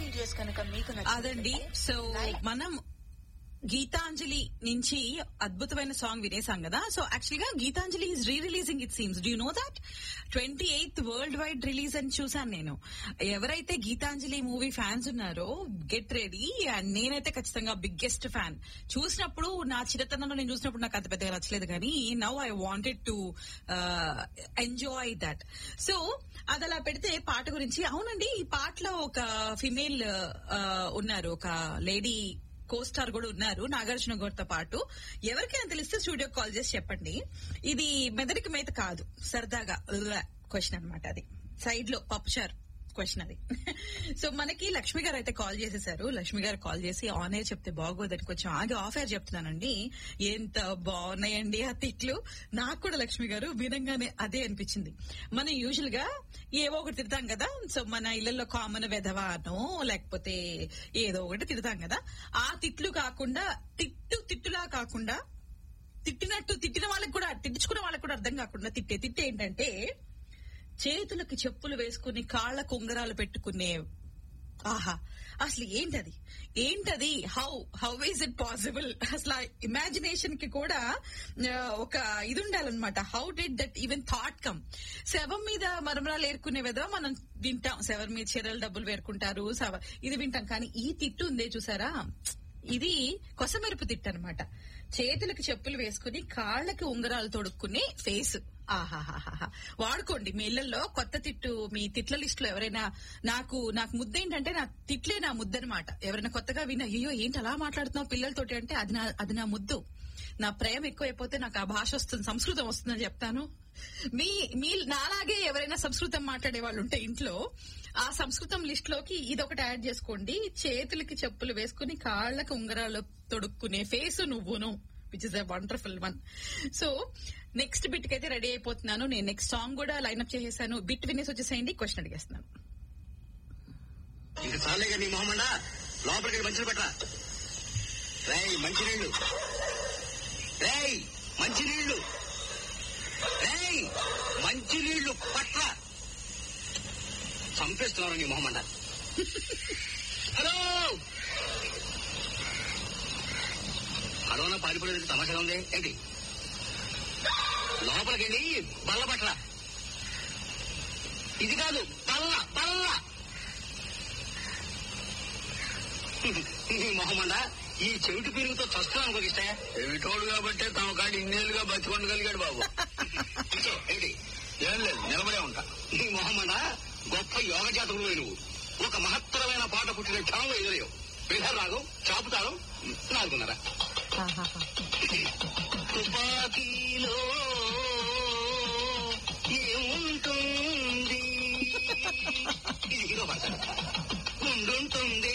videos కనుక మీకు అదండి సో మనం గీతాంజలి నుంచి అద్భుతమైన సాంగ్ వినేసాం కదా సో యాక్చువల్ గా Geethanjali is re releasing it seems do know that twenty eighth world wide release అని చూసాను నేను ఎవరైతే గీతాంజలి మూవీ ఫ్యాన్స్ ఉన్నారో గెట్ రెడీ అండ్ నేనైతే ఖచ్చితంగా బిగ్గెస్ట్ ఫ్యాన్ చూసినప్పుడు నా చిరతనంలో నేను చూసినప్పుడు నాకు అంత పెద్దగా నచ్చలేదు కానీ now I wanted to enjoy that so అది అలా పెడితే పాట గురించి అవునండి ఈ పాటలో ఒక ఫిమేల్ ఉన్నారు ఒక లేడీ కో స్టార్ కూడా ఉన్నారు నాగార్జున గౌడ్తో పాటు ఎవరికైనా తెలిస్తే స్టూడియో కాల్ చేసి చెప్పండి ఇది మెదడికి మేత కాదు సరదాగా క్వశ్చన్ అన్నమాట అది సైడ్ లో పప్పుచారు క్వశ్చన్ అది సో మనకి లక్ష్మి గారు అయితే కాల్ చేసేసారు లక్ష్మి గారు కాల్ చేసి ఆన్ ఎయిర్ చెప్తే బాగోదని కొంచెం ఆగి ఆఫ్ ఎయిర్ చెప్తున్నానండి ఎంత బాగున్నాయండి ఆ తిట్లు నాకు కూడా లక్ష్మి గారు వినంగానే అదే అనిపించింది మనం యూజువల్ గా ఏవో ఒకటి తిడతాం కదా సో మన ఇళ్లలో కామన్ వెధవానో లేకపోతే ఏదో ఒకటి తిడతాం కదా ఆ తిట్లు కాకుండా తిట్టు తిట్టులా కాకుండా తిట్టినట్టు తిట్టిన వాళ్ళకి కూడా తిట్టించుకున్న వాళ్ళకి కూడా అర్థం కాకుండా తిట్టే తిట్టే ఏంటంటే చేతులకు చెప్పులు వేసుకుని కాళ్ళ కుంగరాలు పెట్టుకునే ఆహా అసలు ఏంటది ఏంటది how how is it possible అసలు ఇమాజినేషన్ కి కూడా ఆ, ఒక ఇది ఉండాలన్నమాట how did that even thought come శవం మీద మరమరాలు ఏరుకునే విధంగా మనం వింటాం శవం మీద చీరలు డబ్బులు వేరుకుంటారు శవ- ఇది వింటాం కానీ ఈ తిట్టు ఉందే చూసారా ఇది కొసమెరుపు తిట్టు అనమాట చేతులకు చెప్పులు వేసుకుని కాళ్ళకి ఉంగరాలు తొడుక్కునే ఫేస్ ఆహాహాహా వాడుకోండి మీ ఇళ్లలో కొత్త తిట్టు మీ తిట్ల లిస్ట్ లో ఎవరైనా నాకు నాకు ముద్ద ఏంటంటే నా తిట్లే నా ముద్ద అనమాట ఎవరైనా కొత్తగా విన అయ్యో ఏంటి అలా మాట్లాడుతున్నావు పిల్లలతోటి అంటే అది నా అది నా ముద్దు నా ప్రేమ ఎక్కువైపోతే నాకు ఆ భాష వస్తుంది సంస్కృతం వస్తుందని చెప్తాను మీ మీ నాలాగే ఎవరైనా సంస్కృతం మాట్లాడే వాళ్ళు ఉంటే ఇంట్లో ఆ సంస్కృతం లిస్ట్ లోకి ఇదొకటి యాడ్ చేసుకోండి చేతులకి చెప్పులు వేసుకుని కాళ్ళకి ఉంగరాలు తొడుక్కునే ఫేస్ నువ్వును which is a wonderful one so next bit కి అయితే రెడీ అయిపోతున్నాను నేను నెక్స్ట్ సాంగ్ కూడా లైన్అప్ చేసేసాను బిట్ వినేసి వచ్చేసేయండి క్వశ్చన్ అడిగేస్తున్నాను ఇంక చాలేగా నీ మొహమండా లోపలికి వెళ్ళి మంచిని పెట్టరా రేయ్ మంచినీళ్ళు రేయ్ మంచినీళ్ళు రేయ్ మంచినీళ్ళు పట్ల చంపేస్తున్నారు నీ మొహమండ హలో కరోనా పారిపోలేదు తమాషగా ఉంది ఏంటి లోపలికి వెళ్ళి బల్ల పట్ల ఇది కాదు బల్ల బల్ల మొహమ్మడా ఈ చెవిటి పెరుగుతో చస్తున్నాను అనుకోకిస్తా చెవిటోడు కాబట్టి తమ కాడి ఇన్నేళ్ళుగా బతికొండగలిగాడు బాబు కూర్చో, ఏంటి ఏం లేదు నిలబడే ఉంటా నీ మొహమ్మడా గొప్ప యోగ జాతకుడు నువ్వు ఒక మహత్తరమైన పాట పుట్టిన క్షణంలో ఎదురేవు విధాలు రాగం చాపుతారు నాలుగున్నర తుపాకీలో ఏముంటుంది ఇది హీరో పాట ఉండుంటుంది